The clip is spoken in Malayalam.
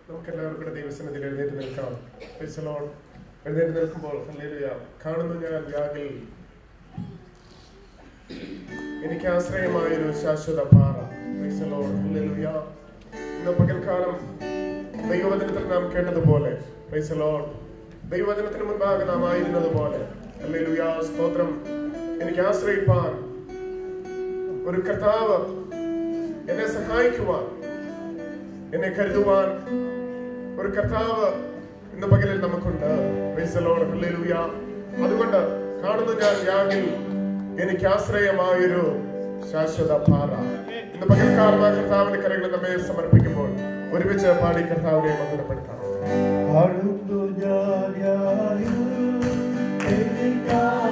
നമുക്ക് എല്ലാവർക്കും കൂടെ ദൈവസന്നിധിയിൽ എഴുന്നേറ്റ് നിൽക്കാം Praise the Lord. എഴുന്നേറ്റ് നിൽക്കുമ്പോൾ ഹല്ലേലൂയ കാണുന്നു ഞാൻ യാഗിൽ എനിക്ക് ആശ്രയമായൊരു ശാശ്വത പാറ Praise the Lord. ഹല്ലേലൂയ. ഇന്ന് പകൽക്കാലം ദൈവവചനത്തിൽ നാം കേട്ടതുപോലെ Praise the Lord. ദൈവവചനത്തിന് മുൻപാകെ നാം ആയിരുന്നത് പോലെ ഹല്ലേലൂയ സ്തോത്രം എനിക്ക് ആശ്രയിപ്പാൻ ഒരു കർത്താവ് എന്നെ സഹായിക്കുവാൻ എന്നെ കരുതുവാൻ ഒരു കർത്താവ് ഇന്ന് പകലിൽ നമുക്കുണ്ട് Praise the Lord. ഹല്ലേലൂയ. അതുകൊണ്ട് കാണുന്നു ഞാൻ യാഗിൽ എനിക്ക് ആശ്രയമായൊരു ശാശ്വത പാറ ഇന്ന് പകൽക്കാലം ആ കർത്താവിന്റെ കരങ്ങളിൽ നമ്മെ സമർപ്പിക്കുമ്പോൾ ഒരുമിച്ച് പാടി കർത്താവിനെ മഹത്വപ്പെടുത്താം കാണുന്നു ഞാൻ യാതൊരു എനിക്കാ